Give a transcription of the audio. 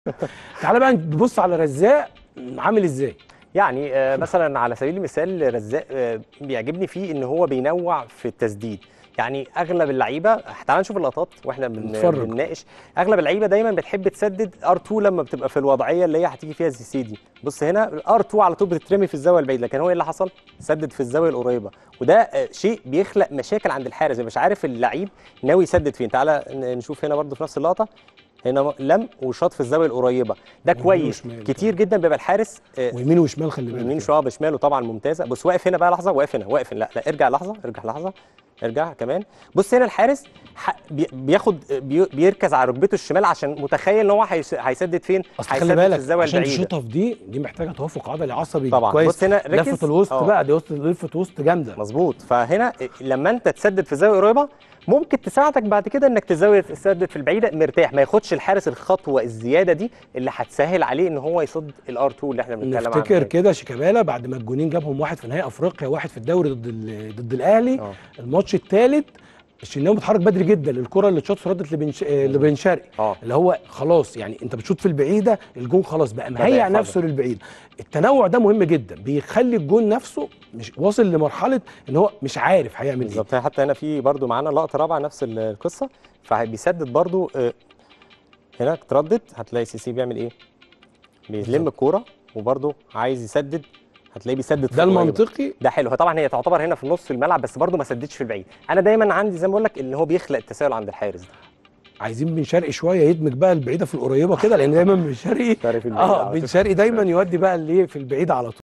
تعالى بقى نبص على رزاق عامل ازاي يعني آه، مثلا على سبيل المثال رزاق آه، بيعجبني فيه ان هو بينوع في التسديد يعني اغلب اللعيبه تعال نشوف اللقطات واحنا بن... نتفرج. بنناقش اغلب اللعيبه دايما بتحب تسدد ار2 لما بتبقى في الوضعيه اللي هي هتيجي فيها زي سي دي بص هنا الار2 على طول بتترمي في الزاويه البعيده لكن هو ايه اللي حصل سدد في الزاويه القريبه وده آه، شيء بيخلق مشاكل عند الحارس مش عارف اللعيب ناوي يسدد فين تعالى ن- نشوف هنا برضو في نفس اللقطه هنا لم وشاط في الزاويه القريبه ده يمين كويس وشمال كتير جدا بيبقى الحارس آه، ويمين وشمال خلي بالك يمين شويه بشماله طبعا ممتازه بص واقف هنا بقى لحظه واقف هنا واقف هنا لا لا ارجع لحظه ارجع لحظه ارجع كمان بص هنا الحارس ح- بي- بياخد بي- بيركز على ركبته الشمال عشان متخيل ان هو هيس- هيسدد فين اصل خلي هيسدد في بالك الزاويه عشان البعيده تشوطها في دي دي محتاجه توافق عضلي عصبي طبعا كويس بص هنا ركز لفه الوسط آه. بقى دي وسط لفه وسط جامده مظبوط فهنا لما انت تسدد في زاويه قريبه ممكن تساعدك بعد كده انك تزاويه تسدد في البعيده مرتاح ما ياخدش الحارس الخطوه الزياده دي اللي هتسهل عليه ان هو يصد الار 2 اللي احنا بنتكلم عنه نفتكر كده شيكابالا بعد ما الجونين جابهم واحد في نهائي افريقيا واحد في الدوري ضد ال- ضد الاهلي اه الماتش الثالث الشناوي بيتحرك بدري جدا الكره اللي اتشاط ردت لبن آه، لبن شرقي اه اللي هو خلاص يعني انت بتشوط في البعيده الجون خلاص بقى مهيئ يحفظك. نفسه للبعيد التنوع ده مهم جدا بيخلي الجون نفسه مش واصل لمرحله ان هو مش عارف هيعمل ايه بالظبط حتى هنا في برضو معانا لقطه رابعه نفس ال- القصه فبيسدد برضو آه، هنا تردد هتلاقي سي سي بيعمل ايه بيلم بالظبط. الكوره وبرضو عايز يسدد هتلاقيه بيسدد في ده القريبة. المنطقي ده حلو هو طبعا هي تعتبر هنا في نص الملعب بس برضو ما سددش في البعيد انا دايما عندي زي ما بقول لك ان هو بيخلق التساؤل عند الحارس ده عايزين بن شرقي شويه يدمج بقى البعيده في القريبه كده لان دايما بن شرقي عارف البعيد اه على بن طول. شرقي دايما يودي بقى اللي في البعيد على طول